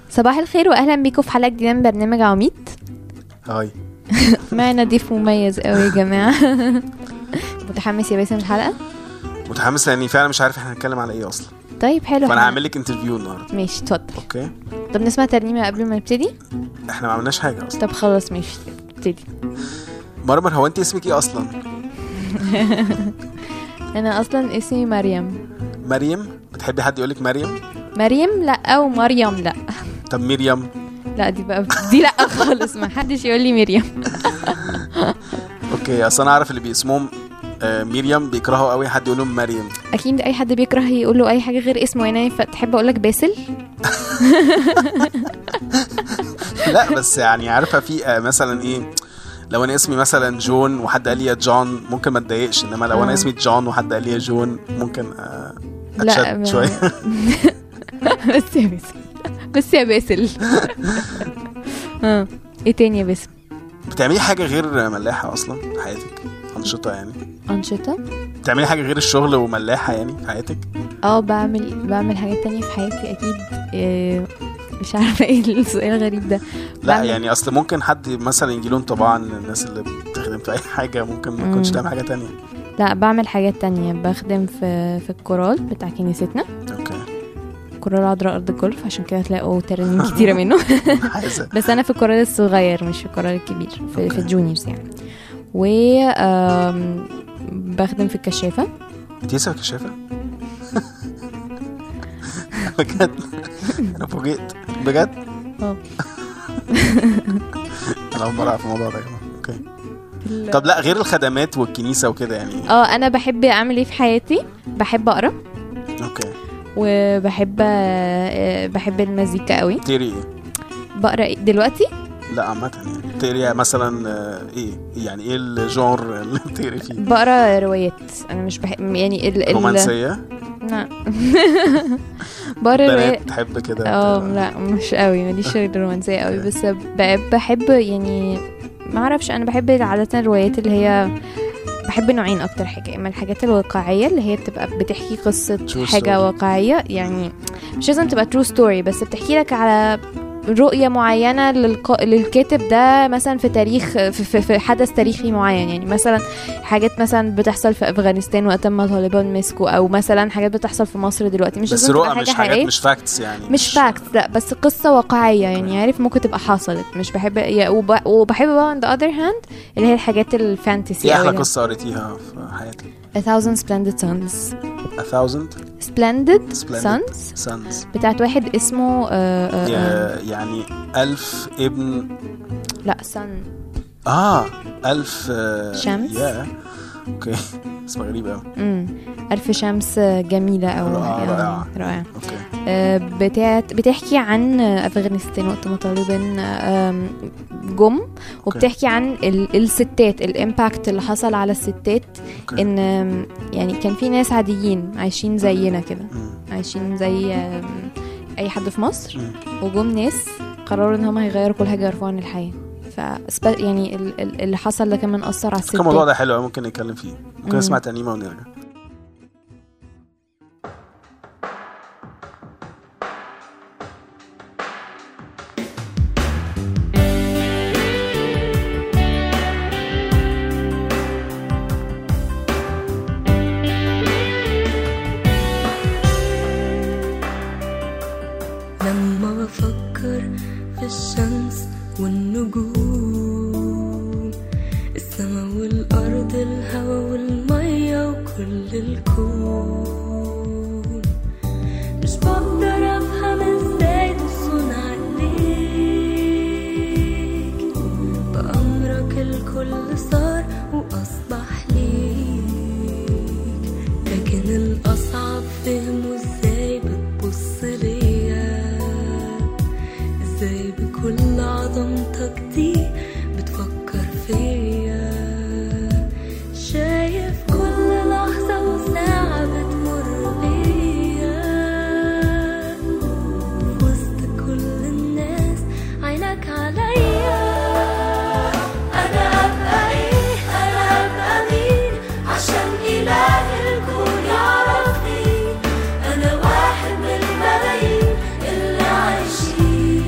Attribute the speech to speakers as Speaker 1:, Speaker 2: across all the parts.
Speaker 1: صباح الخير واهلا بيكم في حلقه جديده من برنامج عميد
Speaker 2: هاي
Speaker 1: معنا ضيف مميز قوي يا جماعه متحمس يا باسم الحلقه
Speaker 2: متحمس لاني فعلا مش عارف احنا هنتكلم على ايه اصلا
Speaker 1: طيب حلو
Speaker 2: فانا
Speaker 1: احنا-
Speaker 2: هعمل لك انترفيو النهارده
Speaker 1: ماشي اتفضل
Speaker 2: اوكي
Speaker 1: طب نسمع ترنيمه قبل ما نبتدي
Speaker 2: احنا ما عملناش حاجه اصلا
Speaker 1: طب خلاص ماشي ابتدي
Speaker 2: مرمر هو انت اسمك ايه اصلا
Speaker 1: انا اصلا اسمي مريم
Speaker 2: مريم بتحبي حد يقول لك مريم
Speaker 1: مريم لا او مريم لا
Speaker 2: طب مريم
Speaker 1: لا دي بقى دي لا خالص ما حدش يقول لي مريم
Speaker 2: اوكي اصل انا اعرف اللي باسمهم آه مريم بيكرهوا قوي حد يقول لهم مريم
Speaker 1: اكيد اي حد بيكره يقول له اي حاجه غير اسمه يعني فتحب اقول لك باسل
Speaker 2: لا بس يعني عارفه في آه مثلا ايه لو انا اسمي مثلا جون وحد قال لي يا جون ممكن ما اتضايقش انما لو
Speaker 1: آه.
Speaker 2: انا اسمي جون وحد قال لي يا جون ممكن آه
Speaker 1: لا
Speaker 2: اتشد
Speaker 1: ما-
Speaker 2: شويه
Speaker 1: بس يا باسل بس يا باسل اه ايه تاني يا باسم
Speaker 2: بتعملي حاجه غير ملاحه اصلا في حياتك انشطه يعني
Speaker 1: أنشطة
Speaker 2: بتعملي حاجه غير الشغل وملاحه يعني في حياتك
Speaker 1: اه بعمل بعمل حاجات تانية في حياتي أكيد إيه مش عارفة ايه السؤال الغريب ده
Speaker 2: لا
Speaker 1: بعمل-
Speaker 2: يعني اصل ممكن حد مثلا يجي له انطباع ان الناس اللي بتخدم في اي حاجه ممكن ما تكونش
Speaker 1: مم.
Speaker 2: تعمل حاجه تانية
Speaker 1: لا بعمل حاجات تانية بخدم في في الكورال بتاع كنيستنا
Speaker 2: اوكي
Speaker 1: كورال عذراء أرض الجولف عشان كده هتلاقوا ترانيم كتيرة منه
Speaker 2: حاجه
Speaker 1: بس أنا في الكورال الصغير مش في الكورال الكبير في, في
Speaker 2: أوكي.
Speaker 1: الجونيورز يعني و آم، بخدم في الكشافة
Speaker 2: انت لسه كشافه بجد انا فوجئت بجد
Speaker 1: اه.
Speaker 2: انا اول مره اعرف الموضوع ده يا جماعه اوكي طب لا غير الخدمات والكنيسه وكده يعني
Speaker 1: اه انا بحب اعمل ايه في حياتي بحب اقرا
Speaker 2: اوكي
Speaker 1: وبحب آه، بحب المزيكا قوي
Speaker 2: تقري ايه
Speaker 1: بقرا إيه دلوقتي
Speaker 2: لا عامه يعني تقري مثلا آه، ايه يعني ايه الجور اللي بتقري فيه
Speaker 1: بقرا روايات انا مش بحب يعني ال ال
Speaker 2: رومانسيه
Speaker 1: لا بقرا روايات
Speaker 2: بنات تحب كده
Speaker 1: اه
Speaker 2: تبقى-
Speaker 1: لا مش قوي ماليش في الرومانسيه قوي بس ب- بحب يعني ما اعرفش انا بحب عاده الروايات اللي هي بحب نوعين اكتر حاجه اما الحاجات الواقعيه اللي هي بتبقى بتحكي قصه
Speaker 2: True
Speaker 1: حاجه
Speaker 2: story.
Speaker 1: واقعيه يعني مش لازم تبقى ترو ستوري بس بتحكي لك على رؤية معينة للق... للكاتب ده مثلا في تاريخ في, في, في حدث تاريخي معين يعني مثلا حاجات مثلا بتحصل في أفغانستان وقت ما طالبان مسكوا أو مثلا حاجات بتحصل في مصر دلوقتي مش
Speaker 2: بس
Speaker 1: لازم تبقى
Speaker 2: رؤى
Speaker 1: حاجة
Speaker 2: مش حاجات
Speaker 1: حقيقية
Speaker 2: مش فاكتس يعني
Speaker 1: مش فاكت لا بس قصة واقعية يعني عارف ممكن تبقى حصلت مش بحب يا- وب... وبحب بقى on the other hand اللي هي الحاجات الفانتسي
Speaker 2: ايه احلى
Speaker 1: أوي ده.
Speaker 2: قصه قريتيها في حياتك
Speaker 1: A thousand splendid suns
Speaker 2: A thousand
Speaker 1: splendid,
Speaker 2: Splendid.
Speaker 1: suns
Speaker 2: suns
Speaker 1: بتاعت واحد اسمه آه آه آه
Speaker 2: يا- يعني ألف ابن
Speaker 1: لا sun
Speaker 2: اه ألف آه،
Speaker 1: شمس.
Speaker 2: يا اوكي اسم غريب قوي
Speaker 1: امم ألف شمس جميلة أو
Speaker 2: رائعة،
Speaker 1: يعني
Speaker 2: رائعة.
Speaker 1: رائعة
Speaker 2: اوكي
Speaker 1: آه، بتاعت بتحكي عن أفغانستان وقت ما طالبان آم، جم وبتحكي عن ال- الستات الامباكت اللي حصل على الستات
Speaker 2: اوكي
Speaker 1: ان آم، يعني كان في ناس عاديين عايشين زينا كده
Speaker 2: مم.
Speaker 1: عايشين زي آم، اي حد في مصر
Speaker 2: مم.
Speaker 1: وجم ناس قرروا ان هم هيغيروا كل حاجه يعرفوها عن الحياه ف يعني ال- ال- اللي حصل ده كمان اثر على
Speaker 2: كان الموضوع
Speaker 1: الستات
Speaker 2: ده حلو قوي ممكن نتكلم فيه ممكن
Speaker 1: مم.
Speaker 2: نسمع ترنيمه ونرجع
Speaker 3: لما بفكر في الشمس والنجوم السما والأرض الهوا والمية وكل الكون مش بقدر أفهم ازاي تصون عليك بأمرك الكل صار وأصبح ليك لكن الأصعب فهمه ازاي بتبص ليا ازاي بكل عظمتك دي بتفكر فيا شايف كل لحظة وساعة بتمر بيا في وسط كل الناس عينك عليا أنا أبقى إيه أنا أبقى مين عشان إله الكون يعرفني أنا واحد من الملايين اللي عايشين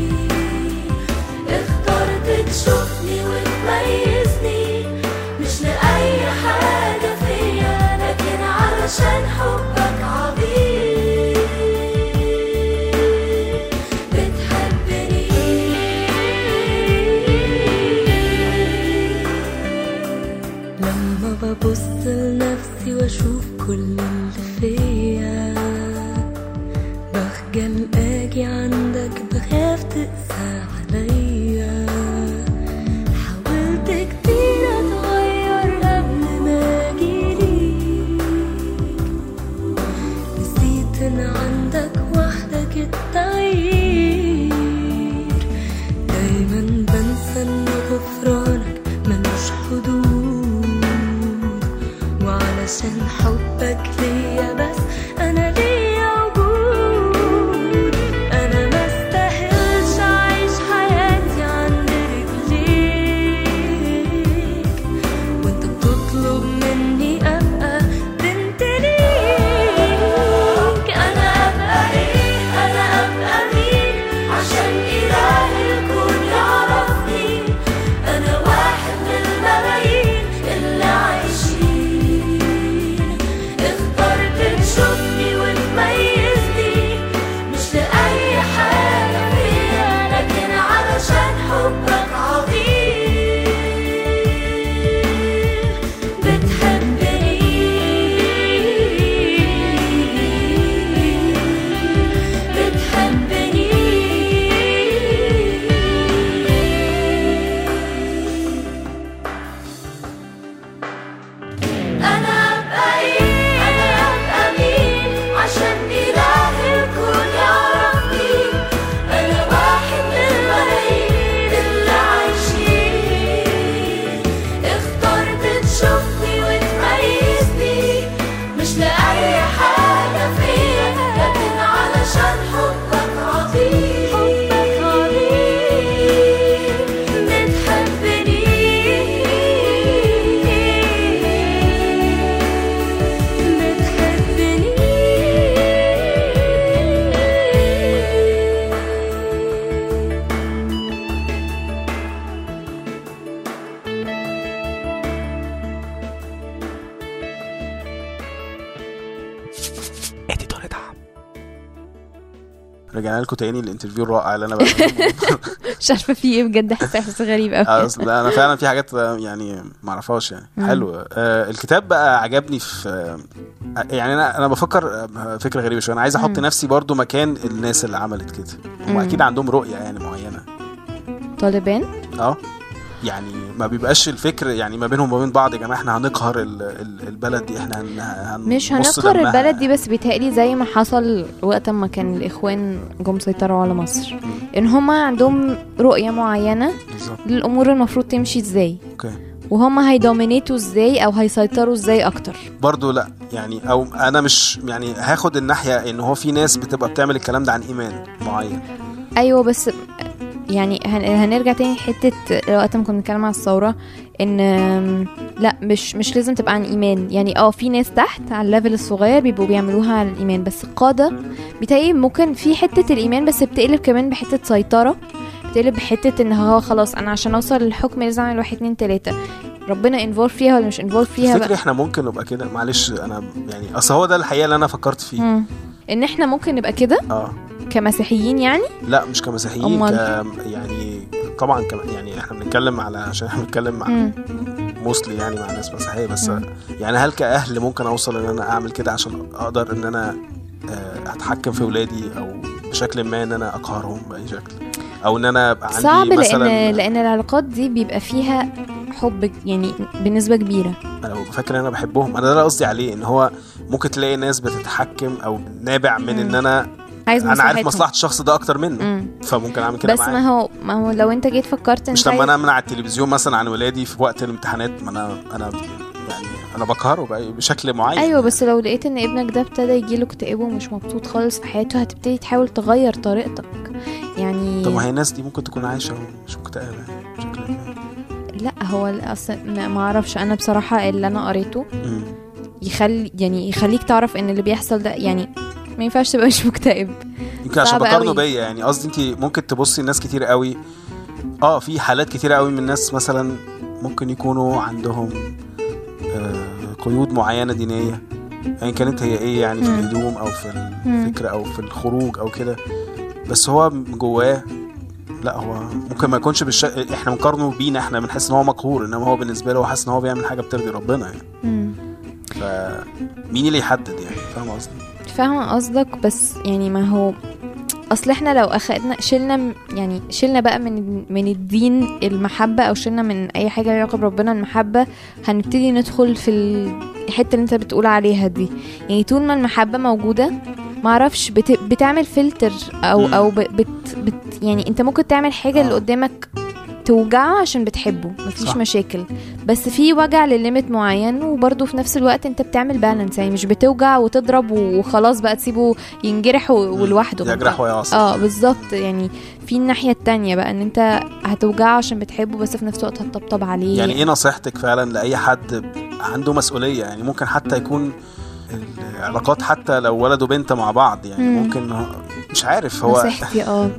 Speaker 2: رجعنا لكم تاني الانترفيو الرائع اللي انا بعمله
Speaker 1: مش عارفه في ايه بجد حاسه احساس غريب قوي
Speaker 2: آه، اصل انا فعلا في حاجات آه، يعني ما اعرفهاش يعني
Speaker 1: مم.
Speaker 2: حلو آه الكتاب بقى عجبني في آه يعني انا انا بفكر آه، فكره غريبه شويه انا عايز احط
Speaker 1: مم.
Speaker 2: نفسي برضو مكان الناس اللي عملت كده هم
Speaker 1: مم.
Speaker 2: اكيد عندهم رؤيه يعني معينه
Speaker 1: طالبان
Speaker 2: اه يعني ما بيبقاش الفكر يعني ما بينهم وما بين بعض يا جماعه احنا هنقهر ال- ال- البلد دي احنا هن هن
Speaker 1: مش
Speaker 2: هنبص
Speaker 1: هنقهر
Speaker 2: دمها.
Speaker 1: البلد دي بس بيتهيألي زي ما حصل وقت ما كان الإخوان جم سيطروا على مصر
Speaker 2: مم.
Speaker 1: إن هما عندهم رؤية معينة
Speaker 2: بالظبط
Speaker 1: للأمور المفروض تمشي إزاي
Speaker 2: اوكي
Speaker 1: وهما هيدومينيتوا إزاي أو هيسيطروا إزاي أكتر
Speaker 2: برضو لا يعني او انا مش يعني هاخد الناحيه ان هو في ناس بتبقى بتعمل الكلام ده عن ايمان معين
Speaker 1: أيوة بس يعني هن- هنرجع تاني حتة وقت ما كنا بنتكلم على الثورة ان آم، لا مش مش لازم تبقى عن ايمان يعني اه في ناس تحت على الليفل الصغير بيبقوا بيعملوها على الايمان بس القادة بيتهيألي ممكن في حتة الايمان بس بتقلب كمان بحتة سيطرة بتقلب بحتة ان هو خلاص انا عشان اوصل للحكم لازم اعمل واحد اتنين تلاتة ربنا انفولف فيها ولا مش انفولف فيها
Speaker 2: تفتكري
Speaker 1: بقى
Speaker 2: احنا ممكن نبقى كده معلش انا يعني اصل هو ده الحقيقه اللي انا فكرت فيه
Speaker 1: مم. ان احنا ممكن نبقى كده
Speaker 2: اه
Speaker 1: كمسيحيين يعني
Speaker 2: لا مش كمسيحيين
Speaker 1: أمال؟
Speaker 2: ك يعني طبعا كم يعني احنا بنتكلم على عشان احنا بنتكلم مع
Speaker 1: مم.
Speaker 2: موسلي يعني مع ناس مسيحيه بس
Speaker 1: مم.
Speaker 2: يعني هل كاهل ممكن اوصل ان انا اعمل كده عشان اقدر ان انا آه، اتحكم في ولادي او بشكل ما ان انا اقهرهم باي شكل او ان انا ابقى عندي
Speaker 1: صعب
Speaker 2: مثلا
Speaker 1: لان لان العلاقات دي بيبقى فيها حب يعني بنسبة كبيرة
Speaker 2: انا ببقى فاكر ان انا بحبهم انا ده اللي قصدي عليه ان هو ممكن تلاقي ناس بتتحكم او نابع من ان
Speaker 1: مم.
Speaker 2: انا
Speaker 1: عايز
Speaker 2: انا عارف
Speaker 1: مصلحتهم.
Speaker 2: مصلحه الشخص ده اكتر منه
Speaker 1: مم.
Speaker 2: فممكن اعمل كده
Speaker 1: بس
Speaker 2: معاه
Speaker 1: ما هو ما هو لو انت جيت فكرت انت
Speaker 2: مش لما
Speaker 1: عايز-
Speaker 2: انا امنع التلفزيون مثلا عن ولادي في وقت الامتحانات ما انا انا يعني انا بقهره بقى بشكل معين
Speaker 1: ايوه بس لو لقيت ان ابنك ده ابتدى يجيله اكتئاب ومش مبسوط خالص في حياته هتبتدي تحاول تغير طريقتك يعني
Speaker 2: طب ما هي الناس دي ممكن تكون عايشه مش مكتئبه يعني بشكل ما
Speaker 1: لا هو اصلا ما ما اعرفش انا بصراحه اللي انا قريته
Speaker 2: مم.
Speaker 1: يخلي يعني يخليك تعرف ان اللي بيحصل ده يعني ما ينفعش تبقى مش مكتئب
Speaker 2: يمكن عشان
Speaker 1: صعب
Speaker 2: بقارنه
Speaker 1: قوي.
Speaker 2: بيا يعني قصدي انت ممكن تبصي الناس كتير قوي اه في حالات كتير قوي من الناس مثلا ممكن يكونوا عندهم آه قيود معينه دينيه يعني كانت هي ايه يعني في
Speaker 1: مم.
Speaker 2: الهدوم او في
Speaker 1: مم.
Speaker 2: الفكره او في الخروج او كده بس هو من جواه لا هو ممكن ما يكونش بالش... احنا بنقارنه بينا احنا بنحس ان هو مقهور انما هو بالنسبه له هو حاسس ان هو بيعمل حاجه بترضي ربنا يعني
Speaker 1: مم.
Speaker 2: فمين اللي يحدد يعني فاهم قصدي؟
Speaker 1: فاهمه قصدك بس يعني ما هو اصل احنا لو اخدنا شلنا م- يعني شلنا بقى من من الدين المحبه او شلنا من اي حاجه ليها علاقه بربنا المحبه هنبتدي ندخل في الحته اللي انت بتقول عليها دي يعني طول ما المحبه موجوده معرفش بت... بتعمل فلتر او
Speaker 2: مم.
Speaker 1: او ب... بت... بت يعني انت ممكن تعمل حاجه اللي
Speaker 2: آه.
Speaker 1: قدامك توجعه عشان بتحبه مفيش
Speaker 2: صح.
Speaker 1: مشاكل بس في وجع لليميت معين وبرضه في نفس الوقت انت بتعمل بالانس يعني مش بتوجع وتضرب وخلاص بقى تسيبه ينجرح و-
Speaker 2: مم.
Speaker 1: ولوحده
Speaker 2: يجرح ويعصر
Speaker 1: اه بالظبط يعني في الناحيه التانية بقى ان انت هتوجعه عشان بتحبه بس في نفس الوقت هتطبطب عليه
Speaker 2: يعني ايه نصيحتك فعلا لاي حد عنده مسؤوليه يعني ممكن حتى يكون العلاقات حتى لو ولد وبنت مع بعض يعني
Speaker 1: مم.
Speaker 2: ممكن هو- مش عارف هو
Speaker 1: نصيحتي اه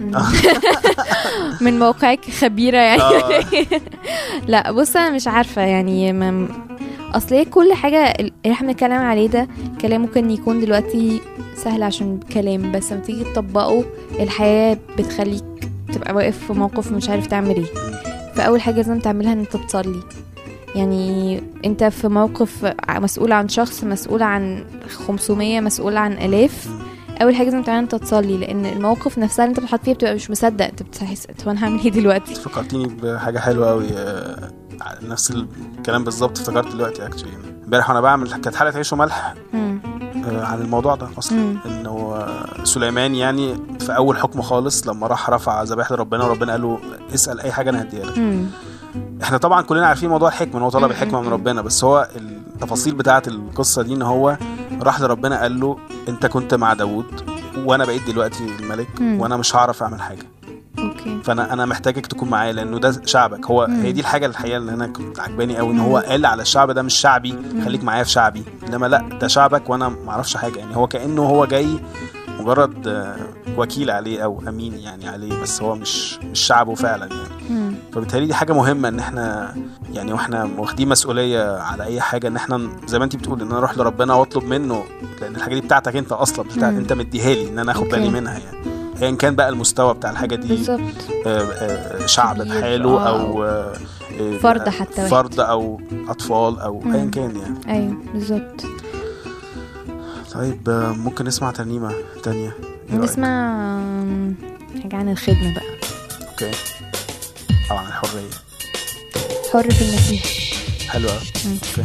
Speaker 1: من موقعك خبيره يعني
Speaker 2: آه.
Speaker 1: لا بص انا مش عارفه يعني ما اصل هي كل حاجه اللي احنا بنتكلم عليه ده كلام ممكن يكون دلوقتي سهل عشان كلام بس لما تيجي تطبقه الحياه بتخليك تبقى واقف في موقف مش عارف تعمل ايه فاول حاجه لازم تعملها ان انت تصلي يعني انت في موقف مسؤول عن شخص مسؤول عن 500 مسؤول عن الاف اول حاجه لازم تعملها انت تصلي لان المواقف نفسها اللي انت بتحط فيها بتبقى مش مصدق انت بتحس طب انا هعمل ايه دلوقتي
Speaker 2: فكرتيني بحاجه حلوه قوي نفس الكلام بالظبط افتكرت دلوقتي اكشلي امبارح وانا بعمل كانت حلقه عيش وملح
Speaker 1: مم.
Speaker 2: آه، عن الموضوع ده اصلا
Speaker 1: مم.
Speaker 2: انه آه، سليمان يعني في اول حكم خالص لما راح رفع ذبائح لربنا وربنا قال له اسال اي حاجه انا هديها لك
Speaker 1: مم.
Speaker 2: احنا طبعا كلنا عارفين موضوع الحكمه ان هو طلب
Speaker 1: مم.
Speaker 2: الحكمه من
Speaker 1: مم.
Speaker 2: ربنا بس هو التفاصيل بتاعه القصه دي ان هو راح لربنا قال له انت كنت مع داوود وانا بقيت دلوقتي الملك
Speaker 1: مم.
Speaker 2: وانا مش هعرف اعمل حاجه
Speaker 1: اوكي
Speaker 2: فانا انا محتاجك تكون معايا لانه ده شعبك هو
Speaker 1: مم.
Speaker 2: هي دي الحاجه الحقيقه اللي انا كنت عجباني قوي ان
Speaker 1: مم.
Speaker 2: هو قال على الشعب ده مش شعبي خليك معايا في شعبي انما لا ده شعبك وانا ما اعرفش حاجه يعني هو كانه هو جاي مجرد آه، وكيل عليه او امين يعني عليه بس هو مش مش شعبه فعلا يعني
Speaker 1: مم.
Speaker 2: فبالتالي دي حاجه مهمه ان احنا يعني واحنا واخدين مسؤوليه على اي حاجه ان احنا زي ما انت بتقول ان انا اروح لربنا واطلب منه لان الحاجه دي بتاعتك انت اصلا بتاعت
Speaker 1: مم.
Speaker 2: انت مديها لي ان انا اخد
Speaker 1: أوكي.
Speaker 2: بالي منها يعني ايا كان بقى المستوى بتاع الحاجه دي
Speaker 1: بالظبط
Speaker 2: آه، آه، شعب
Speaker 1: كبير،
Speaker 2: بحاله
Speaker 1: آه،
Speaker 2: او آه، آه،
Speaker 1: فرد حتى واحد.
Speaker 2: فرد او اطفال او
Speaker 1: مم.
Speaker 2: ايا كان يعني
Speaker 1: ايوه بالظبط
Speaker 2: طيب آه، ممكن نسمع ترنيمه تانية إيه رأيك؟
Speaker 1: نسمع آم، حاجة عن الخدمة بقى
Speaker 2: اوكي او عن الحريه
Speaker 1: حر في المسيح
Speaker 2: حلوه
Speaker 1: مم.
Speaker 2: اوكي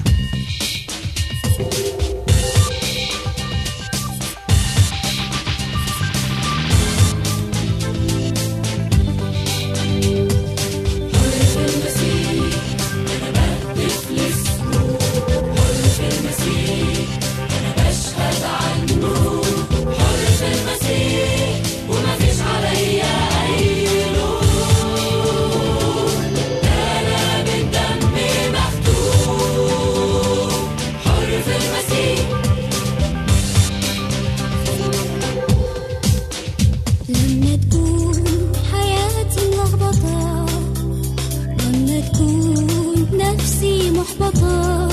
Speaker 3: لما تكون حياتي ملخبطة لما تكون نفسي محبطة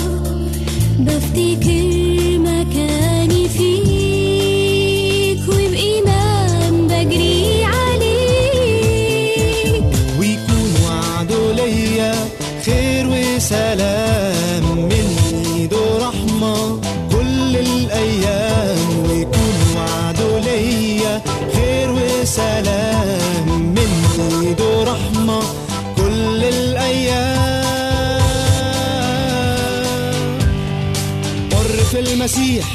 Speaker 3: بفتكر مكاني فيك وبإيمان بجري عليك
Speaker 4: ويكون وعده ليا خير وسلام من ايده رحمة كل الأيام ويكون وعده ليا خير وسلام من ايده رحمة كل الأيام حر في المسيح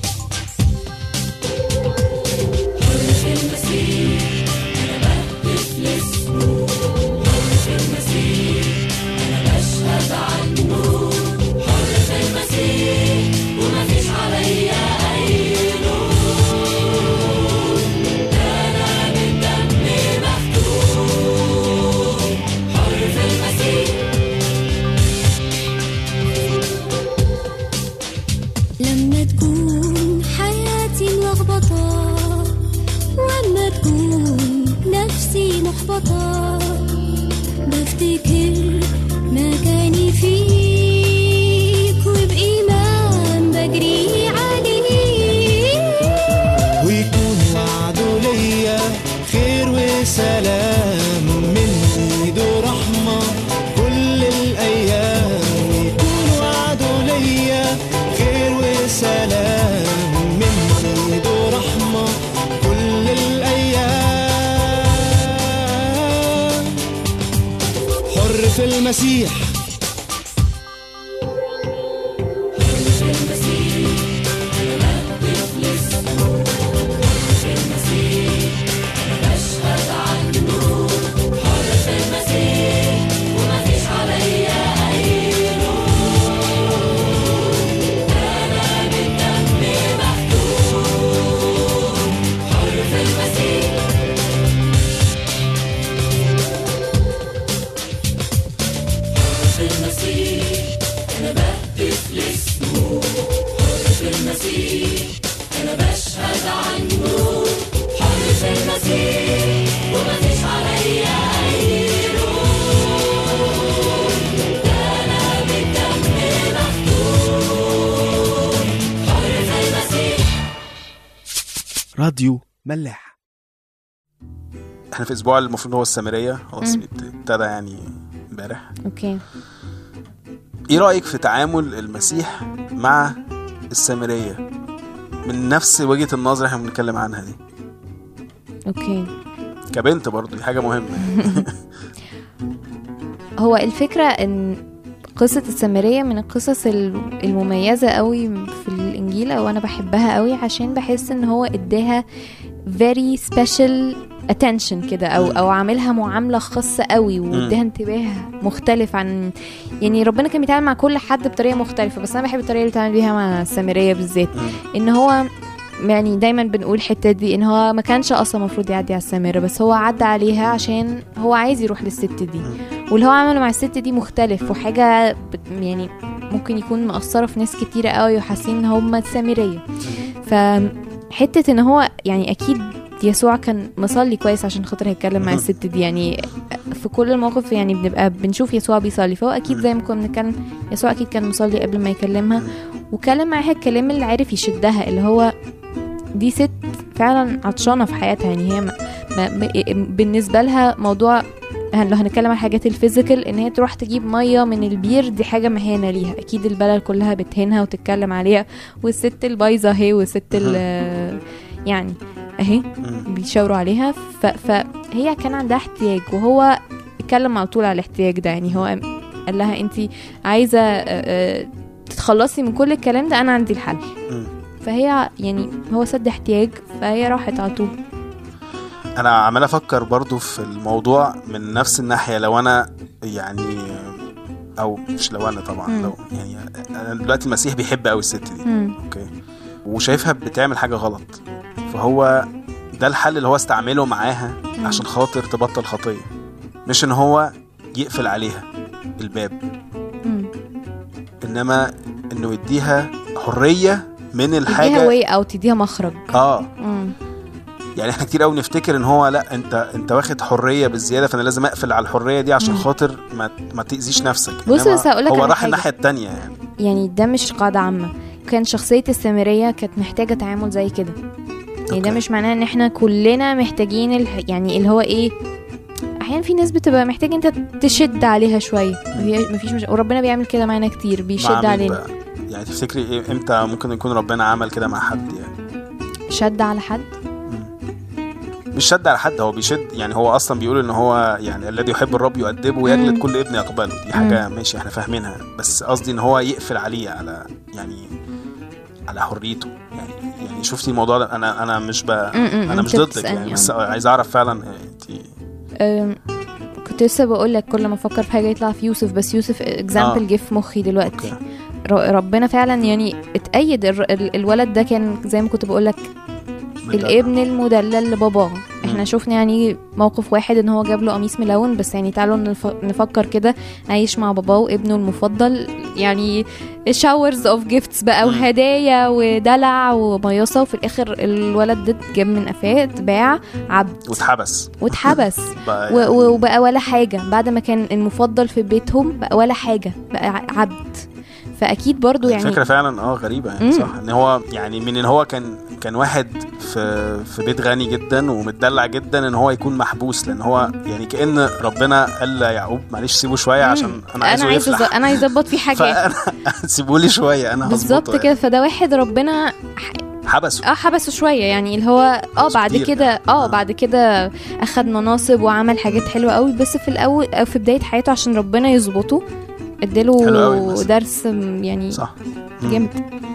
Speaker 3: لما تكون حياتي ملخبطة وأما تكون نفسي محبطة بفتكر مكاني فيك وبإيمان بجري عليك
Speaker 4: ويكون وعده ليا خير وسلام من ايده رحمة كل الأيام ويكون وعده ليا خير وسلام من ايده رحمة كل الأيام حر في المسيح
Speaker 5: راديو ملاح
Speaker 2: احنا في اسبوع المفروض هو السامريه خلاص
Speaker 1: مم.
Speaker 2: ابتدى يعني امبارح
Speaker 1: اوكي
Speaker 2: ايه رايك في تعامل المسيح مع السامريه من نفس وجهه النظر اللي احنا بنتكلم عنها دي
Speaker 1: اوكي
Speaker 2: كبنت برضو دي حاجه مهمه
Speaker 1: هو الفكرة ان قصة السامرية من القصص ال- المميزة قوي في الإنجيل أو أنا بحبها قوي عشان بحس إن هو إداها very special attention كده أو
Speaker 2: مم.
Speaker 1: أو عاملها معاملة خاصة قوي واداها انتباه مختلف عن يعني ربنا كان بيتعامل مع كل حد بطريقة مختلفة بس أنا بحب الطريقة اللي بيتعامل بيها مع السامرية بالذات
Speaker 2: مم.
Speaker 1: ان هو يعني دايما بنقول الحته دي ان هو ما كانش اصلا المفروض يعدي على السامره بس هو عدى عليها عشان هو عايز يروح للست دي واللي هو عمله مع الست دي مختلف وحاجه بت يعني ممكن يكون مأثره في ناس كتيره قوي وحاسين ان هم سامريه فحته ان هو يعني اكيد يسوع كان مصلي كويس عشان خاطر هيتكلم مع
Speaker 2: مم.
Speaker 1: الست دي يعني في كل المواقف يعني بنبقى بنشوف يسوع بيصلي فهو اكيد زي ما كنا بنتكلم يسوع اكيد كان مصلي قبل ما يكلمها وكلم معاها الكلام اللي عارف يشدها اللي هو دي ست فعلا عطشانه في حياتها يعني هي ما, ما م- بالنسبه لها موضوع هن- لو هنتكلم عن الحاجات الفيزيكال ان هي تروح تجيب ميه من البير دي حاجه مهانه ليها اكيد البلد كلها بتهينها وتتكلم عليها والست البايظه اهي والست ال- يعني اهي
Speaker 2: مم.
Speaker 1: بيشاوروا عليها ف... فهي كان عندها احتياج وهو اتكلم على طول على الاحتياج ده يعني هو قال لها انت عايزه آه، آه، تتخلصي من كل الكلام ده انا عندي الحل
Speaker 2: مم.
Speaker 1: فهي يعني هو سد احتياج فهي راحت على طول
Speaker 2: انا عمال افكر برضو في الموضوع من نفس الناحيه لو انا يعني او مش لو انا طبعا
Speaker 1: مم.
Speaker 2: لو يعني انا دلوقتي المسيح بيحب قوي الست دي
Speaker 1: مم.
Speaker 2: اوكي وشايفها بتعمل حاجه غلط فهو ده الحل اللي هو استعمله معاها
Speaker 1: مم.
Speaker 2: عشان خاطر تبطل خطيه مش ان هو يقفل عليها الباب
Speaker 1: مم.
Speaker 2: انما انه يديها حريه من
Speaker 1: تديها
Speaker 2: الحاجه
Speaker 1: واي اوت تديها مخرج
Speaker 2: اه
Speaker 1: مم.
Speaker 2: يعني احنا كتير قوي نفتكر ان هو لا انت انت واخد حريه بالزياده فانا لازم اقفل على الحريه دي عشان
Speaker 1: مم.
Speaker 2: خاطر ما ما تاذيش نفسك
Speaker 1: بص
Speaker 2: إنما
Speaker 1: بس هقولك
Speaker 2: هو
Speaker 1: على
Speaker 2: راح
Speaker 1: حاجة.
Speaker 2: الناحيه التانية يعني
Speaker 1: يعني ده مش قاعده عامه كان شخصيه السامريه كانت محتاجه تعامل زي كده يعني ده
Speaker 2: أوكي.
Speaker 1: مش معناه ان احنا كلنا محتاجين الح... يعني اللي هو ايه احيانا في ناس بتبقى محتاج انت تشد عليها شويه مفي- مفيش مش... وربنا بيعمل كده معانا كتير
Speaker 2: مع
Speaker 1: بيشد
Speaker 2: مين
Speaker 1: علينا
Speaker 2: بقى؟ يعني تفتكري ايه امتى ممكن يكون ربنا عمل كده مع حد يعني
Speaker 1: شد على حد
Speaker 2: مش شد على حد هو بيشد يعني هو اصلا بيقول ان هو يعني الذي يحب الرب يؤدبه ويجلد
Speaker 1: مم.
Speaker 2: كل ابن يقبله دي حاجه ماشي احنا فاهمينها بس قصدي ان هو يقفل عليه على يعني على حريته يعني يعني شفتي الموضوع ده انا انا مش ب... انا
Speaker 1: أنت
Speaker 2: مش ضدك
Speaker 1: بتسألني،
Speaker 2: يعني
Speaker 1: آه.
Speaker 2: بس عايز اعرف فعلا انت
Speaker 1: أم، كنت لسه بقول لك كل ما افكر في حاجه يطلع في يوسف بس يوسف اكزامبل
Speaker 2: آه.
Speaker 1: جه في مخي دلوقتي
Speaker 2: اوكي
Speaker 1: ر- ربنا فعلا يعني اتأيد الر- ال- الولد ده كان زي ما كنت بقول لك الابن المدلل لباباه احنا
Speaker 2: مم.
Speaker 1: شفنا يعني موقف واحد ان هو جاب له قميص ملون بس يعني تعالوا نف- نفكر كده عايش مع باباه وابنه المفضل يعني شاورز اوف جيفتس بقى
Speaker 2: مم.
Speaker 1: وهدايا ودلع ومياصه وفي الاخر الولد ده جاب من قفاه اتباع عبد
Speaker 2: واتحبس
Speaker 1: واتحبس
Speaker 2: بقى
Speaker 1: و-
Speaker 2: يعني
Speaker 1: و- وبقى ولا حاجة بعد ما كان المفضل في بيتهم بقى ولا حاجة بقى ع- عبد فأكيد برضو يعني
Speaker 2: الفكره فعلا اه غريبه يعني
Speaker 1: مم.
Speaker 2: صح ان هو يعني من ان هو كان كان واحد في في بيت غني جدا ومتدلع جدا ان هو يكون محبوس لان هو يعني كان ربنا قال ليعقوب معلش سيبه شويه
Speaker 1: مم.
Speaker 2: عشان انا عايزه
Speaker 1: أنا عايز أز-
Speaker 2: يفلح
Speaker 1: أنا عايز أظبط فيه حاجات
Speaker 2: فانا سيبوا لي شويه انا
Speaker 1: بالظبط
Speaker 2: هظبطه
Speaker 1: كده فده واحد ربنا ح-
Speaker 2: يعني. حبسه
Speaker 1: اه حبسه شويه يعني اللي هو اه
Speaker 2: بس
Speaker 1: بعد
Speaker 2: كتير
Speaker 1: كده
Speaker 2: يعني.
Speaker 1: اه
Speaker 2: آه.
Speaker 1: بعد كده اخد مناصب وعمل حاجات حلوه قوي بس في الاول أو في بدايه حياته عشان ربنا يظبطه
Speaker 2: حلو
Speaker 1: اداله
Speaker 2: قوي المثل.
Speaker 1: درس م- يعني
Speaker 2: صح مم.
Speaker 1: جامد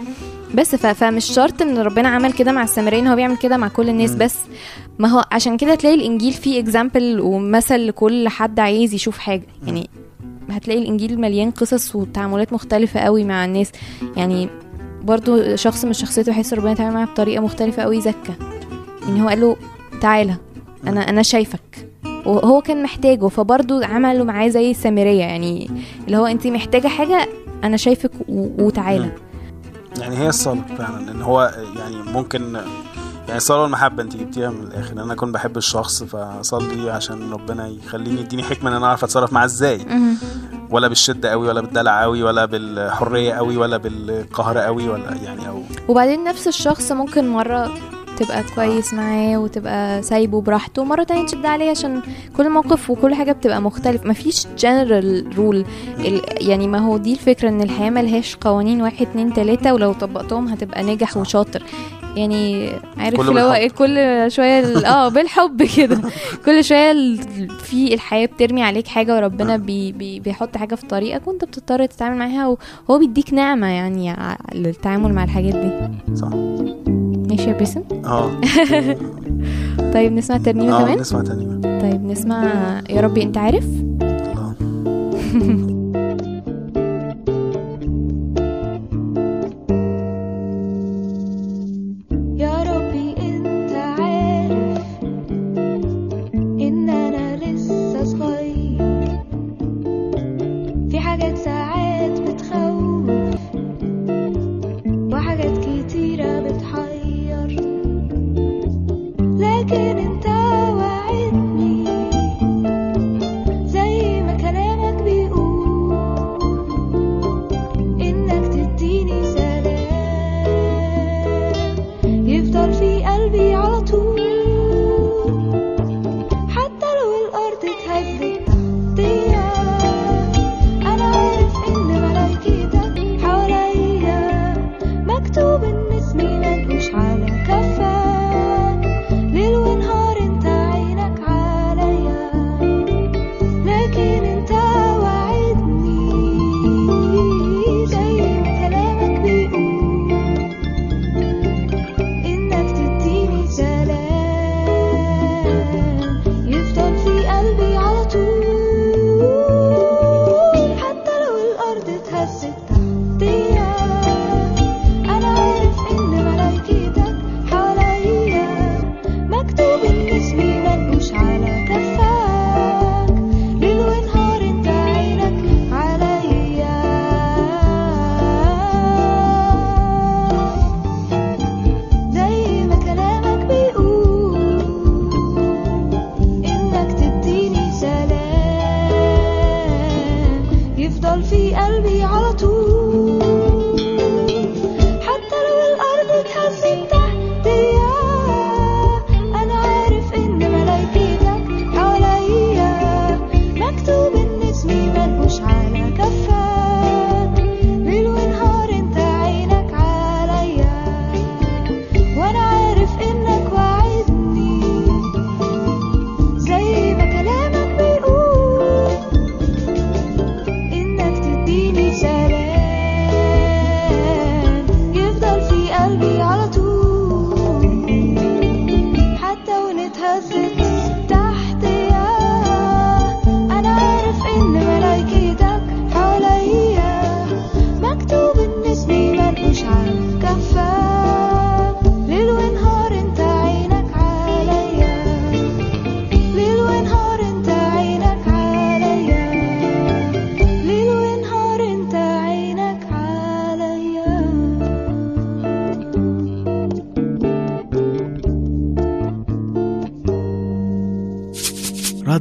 Speaker 1: بس ف... فمش شرط ان ربنا عمل كده مع السامريين هو بيعمل كده مع كل الناس
Speaker 2: مم.
Speaker 1: بس ما هو عشان كده تلاقي الانجيل فيه اكزامبل ومثل لكل حد عايز يشوف حاجه يعني هتلاقي الانجيل مليان قصص وتعاملات مختلفه قوي مع الناس يعني برضو شخص من شخصيته بحس ربنا اتعامل معاه بطريقه مختلفه قوي زكى يعني هو قال له تعالى انا انا شايفك وهو كان محتاجه فبرضو عملوا معاه زي السامريه يعني اللي هو انت محتاجه حاجه انا شايفك و- وتعالى
Speaker 2: مم. يعني هي الصلاة فعلا ان هو يعني ممكن يعني الصلاة والمحبة انت جبتيها من الاخر انا اكون بحب الشخص فاصلي عشان ربنا يخليني يديني حكمة ان انا اعرف اتصرف معاه ازاي
Speaker 1: مهم.
Speaker 2: ولا بالشدة قوي ولا بالدلع قوي ولا بالحرية قوي ولا بالقهر قوي ولا يعني او
Speaker 1: وبعدين نفس الشخص ممكن مرة تبقى كويس معاه وتبقى سايبه براحته ومرة تانية تشد عليه عشان كل موقف وكل حاجة بتبقى مختلف مفيش جنرال رول يعني ما هو دي الفكرة ان الحياة ملهاش قوانين واحد اتنين تلاتة ولو طبقتهم هتبقى ناجح
Speaker 2: صح.
Speaker 1: وشاطر يعني عارف
Speaker 2: كله
Speaker 1: اللي هو
Speaker 2: بالحب.
Speaker 1: ايه كل شوية ال- اه بالحب كده كل شوية ال- في الحياة بترمي عليك حاجة وربنا بي بي بيحط حاجة في طريقك وانت بتضطر تتعامل معاها وهو بيديك نعمة يعني ع- للتعامل مع الحاجات دي
Speaker 2: صح
Speaker 1: ماشي يا باسم
Speaker 2: اه
Speaker 1: طيب نسمع ترنيمة
Speaker 2: اه
Speaker 1: كمان
Speaker 2: نسمع تاني
Speaker 1: طيب نسمع يا ربي انت عارف
Speaker 2: الله
Speaker 3: يا ربي انت عارف ان انا لسه صغير في حاجات ساعات بتخوف وحاجات كتيرة بتحير لكن انت وعدني زي ما كلامك بيقول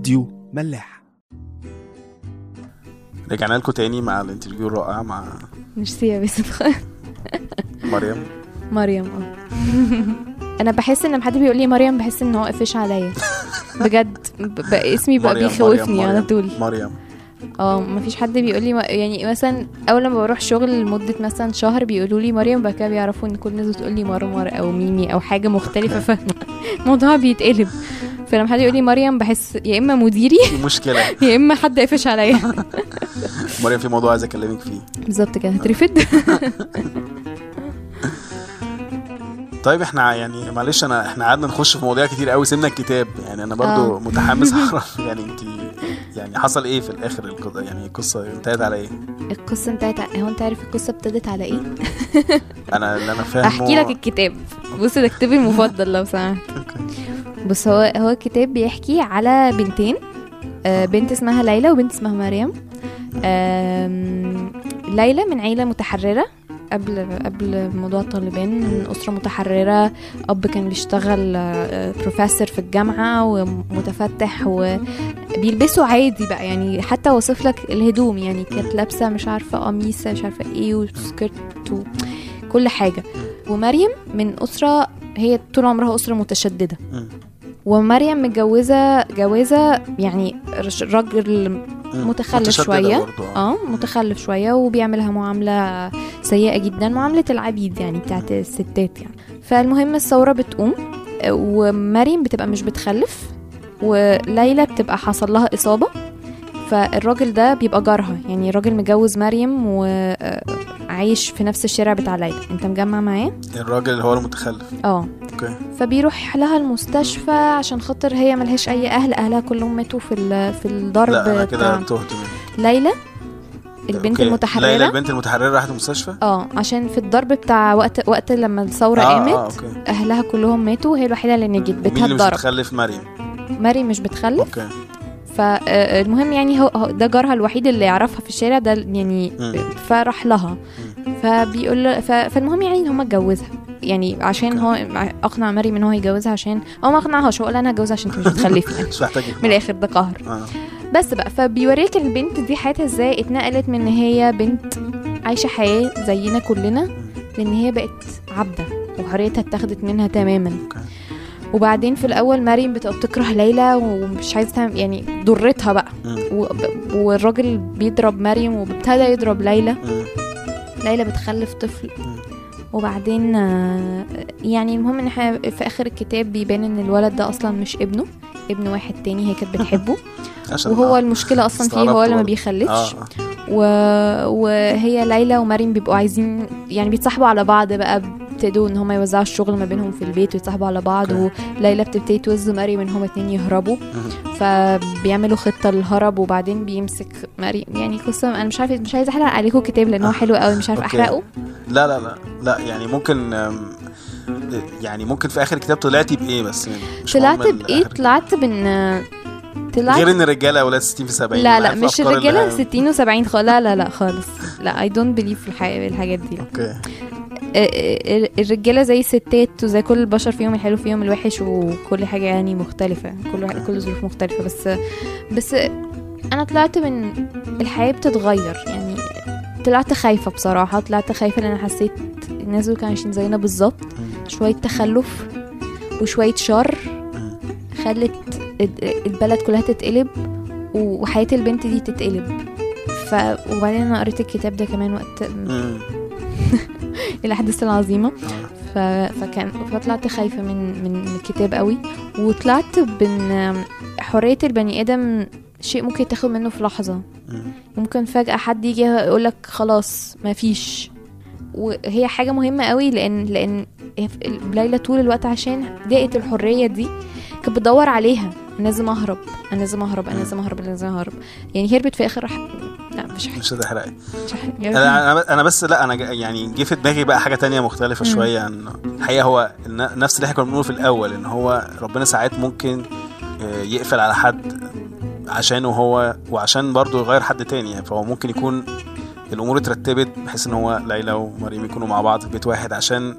Speaker 5: راديو ملاح
Speaker 2: رجعنا لكم تاني مع الانترفيو الرائع مع
Speaker 1: ميرسي يا باسم
Speaker 2: مريم
Speaker 1: مريم اه انا بحس ان لما حد بيقول لي مريم بحس ان هو قفش عليا بجد ب- ب- اسمي بقى
Speaker 2: مريم،
Speaker 1: بيخوفني
Speaker 2: مريم،
Speaker 1: على طول
Speaker 2: مريم
Speaker 1: اه مفيش حد بيقول لي يعني مثلا اول لما بروح شغل لمده مثلا شهر بيقولوا لي مريم بعد كده بيعرفوا ان كل الناس بتقول لي مرمر او ميمي او حاجه مختلفه فاهمه الموضوع بيتقلب فلما حد يقول لي مريم بحس يا اما مديري
Speaker 2: في مشكله
Speaker 1: يا اما حد قفش عليا
Speaker 2: مريم في موضوع عايز اكلمك فيه
Speaker 1: بالظبط كده هترفد
Speaker 2: طيب احنا يعني معلش انا احنا قعدنا نخش في مواضيع كتير قوي سيبنا الكتاب يعني انا برضو
Speaker 1: آه.
Speaker 2: متحمس اعرف يعني انت يعني حصل ايه في الاخر القصه يعني القصه انتهت على ايه
Speaker 1: القصه انتهت ع- هو انت عارف القصه ابتدت على ايه
Speaker 2: انا اللي انا فاهمه
Speaker 1: احكي لك الكتاب بص ده كتابي المفضل لو سمحت بص هو هو الكتاب بيحكي على بنتين آه، بنت اسمها ليلى وبنت اسمها مريم آم، ليلى من عيلة متحررة قبل قبل موضوع طالبان من أسرة متحررة أب كان بيشتغل بروفيسور في الجامعة ومتفتح وبيلبسوا عادي بقى يعني حتى وصف لك الهدوم يعني كانت لابسة مش عارفة قميصة مش عارفة ايه وسكرت وكل حاجة ومريم من أسرة هي طول عمرها أسرة متشددة
Speaker 2: مم.
Speaker 1: ومريم متجوزة جوازة يعني رش- راجل
Speaker 2: مم.
Speaker 1: متخلف
Speaker 2: متشددة
Speaker 1: شوية.
Speaker 2: برضو، اه
Speaker 1: اه متخلف شوية وبيعملها معاملة سيئة جدا معاملة العبيد يعني بتاعت الستات يعني فالمهم الثورة بتقوم آه، ومريم بتبقى مش بتخلف وليلى بتبقى حصل لها إصابة فالراجل ده بيبقى جارها يعني راجل متجوز مريم وعايش في نفس الشارع بتاع ليلى انت مجمع معاه
Speaker 2: الراجل اللي هو المتخلف
Speaker 1: اه
Speaker 2: اوكي
Speaker 1: فبيروح لها المستشفى عشان خاطر هي ملهاش اي اهل اهلها كلهم ماتوا في ال- في الضرب
Speaker 2: لا انا كده
Speaker 1: بتاع
Speaker 2: تهت منك
Speaker 1: ليلى البنت
Speaker 2: أوكي. ليلى
Speaker 1: المتحرره
Speaker 2: البنت المتحرره راحت المستشفى
Speaker 1: اه عشان في الضرب بتاع وقت وقت لما الثوره
Speaker 2: اه
Speaker 1: قامت
Speaker 2: اه اوكي
Speaker 1: اهلها كلهم ماتوا وهي الوحيده اللي نجت
Speaker 2: مين
Speaker 1: بيتها
Speaker 2: اللي مش
Speaker 1: اتضرب
Speaker 2: بتخلف مريم
Speaker 1: ماري مش بتخلف
Speaker 2: اوكي
Speaker 1: فالمهم يعني هو هو ده جارها الوحيد اللي يعرفها في الشارع ده يعني
Speaker 2: مم.
Speaker 1: فراح لها فبيقول له- ف- فالمهم يعني ان هم اتجوزها يعني عشان هو اقنع مريم ان هو يجوزها عشان هو ما اقنعهاش هو قال انا هتجوزها عشان انت مش بتخلفي يعني
Speaker 2: مش محتاج
Speaker 1: من الاخر ده قهر
Speaker 2: اه
Speaker 1: بس بقى فبيوريك البنت دي حياتها ازاي اتنقلت من ان هي بنت عايشه حياه زينا كلنا لان هي بقت عبده وحريتها اتاخدت منها تماما
Speaker 2: اوكي
Speaker 1: وبعدين في الاول مريم بتبقى بتكره ليلى ومش عايزه تعمل يعني ضرتها بقى
Speaker 2: مم.
Speaker 1: وب- والراجل بيضرب مريم وابتدى يضرب ليلى
Speaker 2: مم.
Speaker 1: ليلى بتخلف طفل
Speaker 2: مم.
Speaker 1: وبعدين آه، يعني المهم ان احنا في اخر الكتاب بيبان ان الولد ده اصلا مش ابنه ابن واحد تاني هي كانت بتحبه
Speaker 2: عشان
Speaker 1: وهو
Speaker 2: آه.
Speaker 1: المشكله اصلا فيه
Speaker 2: استغربت
Speaker 1: هو اللي ما
Speaker 2: برضه.
Speaker 1: بيخلفش
Speaker 2: اه آه.
Speaker 1: و... وهي ليلى ومريم بيبقوا عايزين يعني بيتصاحبوا على بعض بقى ابتدوا ان هم يوزعوا الشغل ما بينهم في البيت ويتصاحبوا على بعض
Speaker 2: أوكي.
Speaker 1: وليلى بتبتدي توز مريم ان هما اتنين يهربوا
Speaker 2: مم.
Speaker 1: فبيعملوا خطه للهرب وبعدين بيمسك مريم يعني قصه انا مش عارفه مش عايزه احرق عليكم الكتاب لان هو حلو قوي مش عارفه
Speaker 2: أوكي.
Speaker 1: احرقه
Speaker 2: لا لا لا لا يعني ممكن أم، يعني ممكن في اخر الكتاب طلعتي بايه بس مش
Speaker 1: طلعت
Speaker 2: مهم
Speaker 1: بايه
Speaker 2: الآخر.
Speaker 1: طلعت بان طلعت
Speaker 2: غير ان الرجاله اولاد 60 في 70
Speaker 1: لا
Speaker 2: أنا
Speaker 1: لا
Speaker 2: عارف
Speaker 1: مش
Speaker 2: الأفكار اللي
Speaker 1: الرجاله
Speaker 2: هي-
Speaker 1: 60 و70 خالص لا لا لا خالص لا اي دونت بليف في الح- الحاجات دي
Speaker 2: اوكي
Speaker 1: ال- الرجاله زي الستات وزي كل البشر فيهم الحلو فيهم الوحش وكل حاجه يعني مختلفه كل واحد كل ظروف مختلفه بس بس انا طلعت من الحياه بتتغير يعني طلعت خايفه بصراحه طلعت خايفه لان انا حسيت الناس دول كانوا عايشين زينا بالظبط
Speaker 2: مم.
Speaker 1: شويه تخلف وشويه شر
Speaker 2: مم.
Speaker 1: خلت ال- البلد كلها تتقلب وحياه البنت دي تتقلب ف وبعدين انا قريت الكتاب ده كمان وقت
Speaker 2: مم.
Speaker 1: الاحداث العظيمه
Speaker 2: آه.
Speaker 1: ف... فكان فطلعت خايفه من من الكتاب قوي وطلعت بان حريه البني ادم شيء ممكن تاخد منه في لحظه
Speaker 2: مم.
Speaker 1: ممكن فجاه حد يجي يقول لك خلاص ما فيش وهي حاجه مهمه قوي لان لان ليلى طول الوقت عشان لقيت الحريه دي كانت بتدور عليها انا لازم اهرب انا لازم اهرب انا لازم اهرب انا لازم اهرب يعني هربت في اخر راح لا مش هحكي
Speaker 2: مش هتحرقي
Speaker 1: مش هحكي
Speaker 2: انا انا انا بس لا انا جا- يعني جه في دماغي بقى حاجه تانية مختلفه
Speaker 1: مم.
Speaker 2: شويه عن الحقيقه هو الن- نفس اللي احنا كنا بنقوله في الاول ان هو ربنا ساعات ممكن آه، يقفل على حد عشانه هو وعشان برضه يغير حد تاني يعني فهو ممكن يكون الامور اترتبت بحيث ان هو ليلى ومريم يكونوا مع بعض في بيت واحد عشان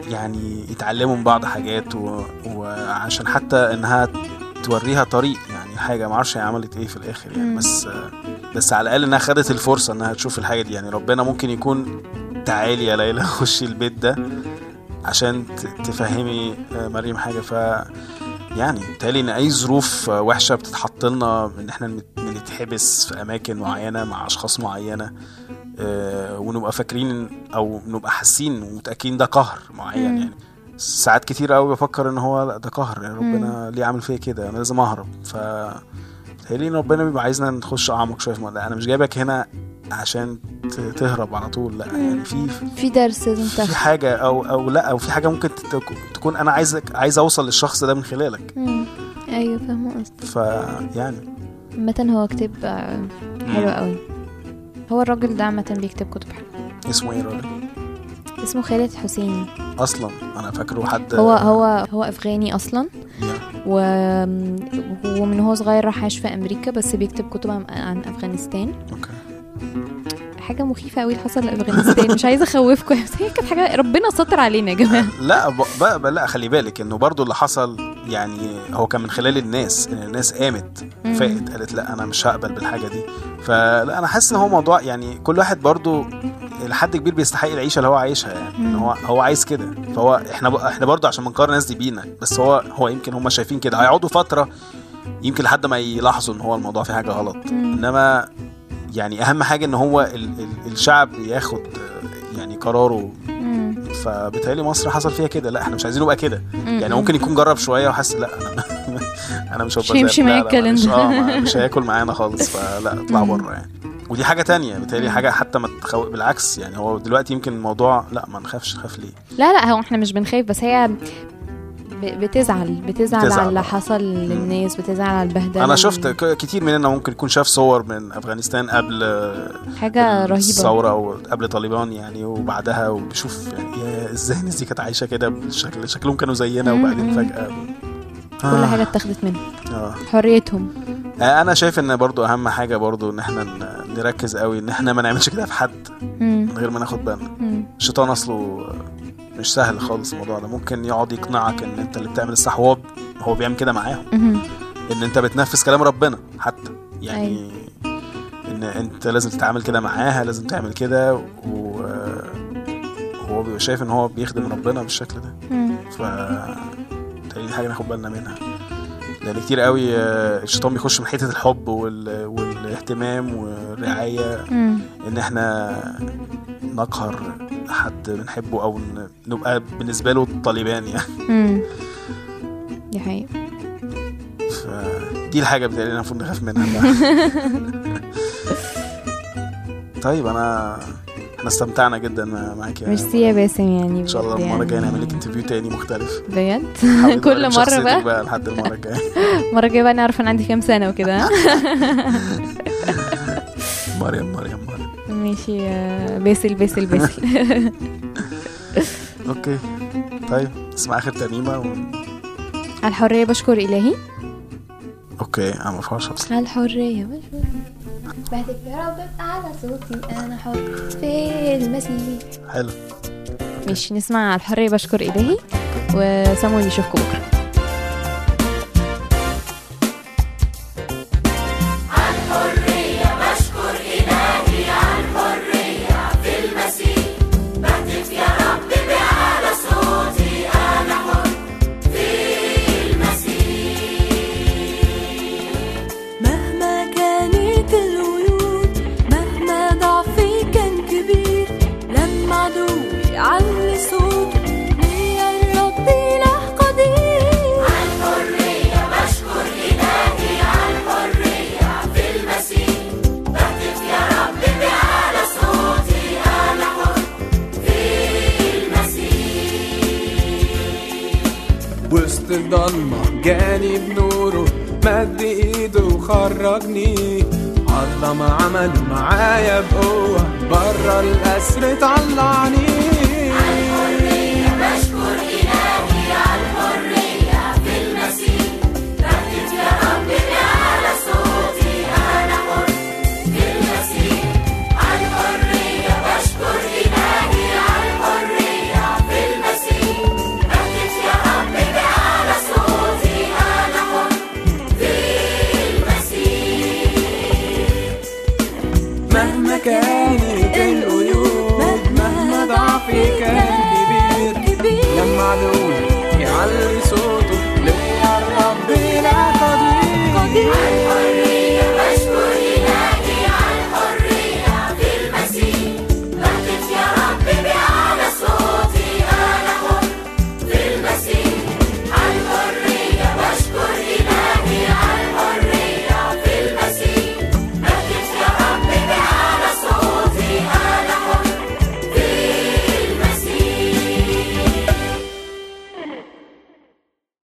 Speaker 2: يعني يتعلموا من بعض حاجات و... وعشان حتى انها توريها طريق يعني حاجه ما اعرفش هي عملت ايه في الاخر يعني
Speaker 1: مم.
Speaker 2: بس بس على الاقل انها خدت الفرصه انها تشوف الحاجه دي يعني ربنا ممكن يكون تعالي يا ليلى خشي البيت ده عشان ت- تفهمي آه، مريم حاجه ف يعني بالتالي ان اي ظروف آه، وحشه بتتحط لنا ان احنا نت- بنتحبس في اماكن معينه مع اشخاص معينه آه، ونبقى فاكرين او نبقى حاسين ومتاكدين ده قهر معين
Speaker 1: مم.
Speaker 2: يعني ساعات كتير قوي بفكر ان هو لا ده قهر يعني ربنا ليه عامل فيا كده انا لازم اهرب ف تهيألي ان ربنا بيبقى عايزنا نخش اعمق شويه في الموضوع انا مش جايبك هنا عشان ت- تهرب على طول لا يعني في
Speaker 1: في درس لازم
Speaker 2: في
Speaker 1: تاخده
Speaker 2: حاجه او او لا او في حاجه ممكن تت- تكون انا عايزك عايز اوصل للشخص ده من خلالك
Speaker 1: مم. ايوه فاهمه قصدك
Speaker 2: فيعني
Speaker 1: عامة هو كتاب آه، حلو قوي هو الراجل ده عامة بيكتب كتب حلوة
Speaker 2: اسمه ايه الراجل
Speaker 1: اسمه خالد حسيني
Speaker 2: اصلا انا فاكره حد
Speaker 1: هو هو هو افغاني اصلا
Speaker 2: يا.
Speaker 1: و... ومن هو صغير راح عاش في امريكا بس بيكتب كتب عن, عن افغانستان
Speaker 2: اوكي
Speaker 1: حاجه مخيفه قوي اللي حصل لافغانستان مش عايزه اخوفكم بس هي كانت حاجه ربنا ستر علينا يا جماعه
Speaker 2: لا ب... ب... ب... لا خلي بالك انه برضو اللي حصل يعني هو كان من خلال الناس ان الناس قامت
Speaker 1: مم.
Speaker 2: فاقت قالت لا انا مش هقبل بالحاجه دي فلا انا حاسس ان هو موضوع يعني كل واحد برضو لحد كبير بيستحق العيشه اللي هو عايشها يعني ان
Speaker 1: مم.
Speaker 2: هو هو عايز كده فهو احنا ب... احنا برضو عشان بنقارن الناس دي بينا بس هو هو يمكن هم شايفين كده هيقعدوا فتره يمكن لحد ما يلاحظوا ان هو الموضوع فيه حاجه غلط
Speaker 1: مم.
Speaker 2: انما يعني اهم حاجه ان هو ال... ال... الشعب ياخد آه، يعني قراره
Speaker 1: مم.
Speaker 2: فبالتالي مصر حصل فيها كده لا احنا مش عايزين نبقى كده
Speaker 1: مم.
Speaker 2: يعني ممكن يكون جرب شويه وحس لا انا انا مش
Speaker 1: مش
Speaker 2: هبقى
Speaker 1: هيمشي
Speaker 2: زي- لا،
Speaker 1: معايا
Speaker 2: لا،
Speaker 1: الكلام
Speaker 2: معلش،
Speaker 1: ده.
Speaker 2: اه ما- مش هياكل معانا خالص فلا اطلع
Speaker 1: مم.
Speaker 2: بره يعني ودي حاجه تانية بالتالي حاجه حتى ما تخو... بالعكس يعني هو دلوقتي يمكن الموضوع لا ما نخافش نخاف ليه
Speaker 1: لا لا هو احنا مش بنخاف بس هي ب- بتزعل بتزعل
Speaker 2: بتزعل،
Speaker 1: على اللي
Speaker 2: آه.
Speaker 1: حصل للناس بتزعل على البهدله
Speaker 2: انا شفت ك- كتير مننا ممكن يكون شاف صور من افغانستان قبل
Speaker 1: حاجه رهيبه
Speaker 2: الثوره او قبل طالبان يعني وبعدها وبشوف يعني يا ازاي الناس دي كانت عايشه كده بالشكل شكلهم كانوا زينا
Speaker 1: مم،
Speaker 2: وبعدين
Speaker 1: مم.
Speaker 2: فجاه
Speaker 1: كل حاجه اتاخدت منهم
Speaker 2: اه
Speaker 1: حريتهم
Speaker 2: آه، انا شايف ان برضو اهم حاجه برضو ان احنا ن- نركز قوي ان احنا ما نعملش كده في حد
Speaker 1: مم.
Speaker 2: من غير ما ناخد بالنا
Speaker 1: مم.
Speaker 2: الشيطان اصله مش سهل خالص الموضوع ده ممكن يقعد يقنعك ان انت اللي بتعمل الصح وهو هو بيعمل كده معاهم
Speaker 1: مم.
Speaker 2: ان انت بتنفذ كلام ربنا حتى يعني ان انت لازم تتعامل كده معاها لازم تعمل كده و هو بيبقى شايف ان هو بيخدم ربنا بالشكل ده
Speaker 1: مم.
Speaker 2: ف تاني دي حاجه ناخد بالنا منها لان كتير قوي آه، الشيطان بيخش من حته الحب وال... والاهتمام والرعايه
Speaker 1: مم.
Speaker 2: ان احنا نقهر حد بنحبه او ن- نبقى بالنسبه له طالبان يعني
Speaker 1: مم. دي حقيقة
Speaker 2: فدي الحاجه بتاعتي المفروض نخاف منها بقى. طيب انا احنا استمتعنا جدا معاك يا
Speaker 1: ميرسي يا باسم يعني
Speaker 2: ان شاء الله
Speaker 1: بجد
Speaker 2: المره الجايه
Speaker 1: يعني.
Speaker 2: نعمل لك انترفيو تاني مختلف
Speaker 1: بجد
Speaker 2: حاولي
Speaker 1: كل
Speaker 2: تغيري
Speaker 1: مرة
Speaker 2: شخصيتك
Speaker 1: بقى
Speaker 2: بقى لحد المره الجايه
Speaker 1: المرة الجاية بقى نعرف انا عندي كام سنة وكده ها؟
Speaker 2: مريم مريم مريم
Speaker 1: ماشي يا باسل باسل باسل
Speaker 2: اوكي طيب اسمع اخر ترنيمه و...
Speaker 1: على الحرية بشكر إلهي
Speaker 2: اوكي انا ما فيهاش اصلا
Speaker 1: على الحرية بشكر بهتف يا رب على صوتي أنا حر في المسيح
Speaker 2: حلو
Speaker 1: ماشي نسمع على الحرية بشكر إلهي وسامويل يشوفكم بكرة
Speaker 3: مهما كانت القيود مهما ضعفي كان كبير لما عدوي يعلي صوته ليا الرب له قدير عالحرية بشكر إلهي عالحرية في المسيح بهتف يا رب بأعلى صوتي أنا حر في المسيح
Speaker 6: وسط الضلمة جاني بنوره مد ايده وخرجني عظم عمله معايا بقوة برا الأسر طلعني
Speaker 3: بشكر إلهي على الحرية في المسيح بهتف يا رب بأعلى صوتي أنا حر في المسيح على الحرية بشكر إلهي على الحرية في المسيح بهتف يا رب بأعلى صوتي أنا حر في
Speaker 6: كانت القيود مهما ضعفي كان كبير لما عدوي يعلي صوته ليا الرب لا قدير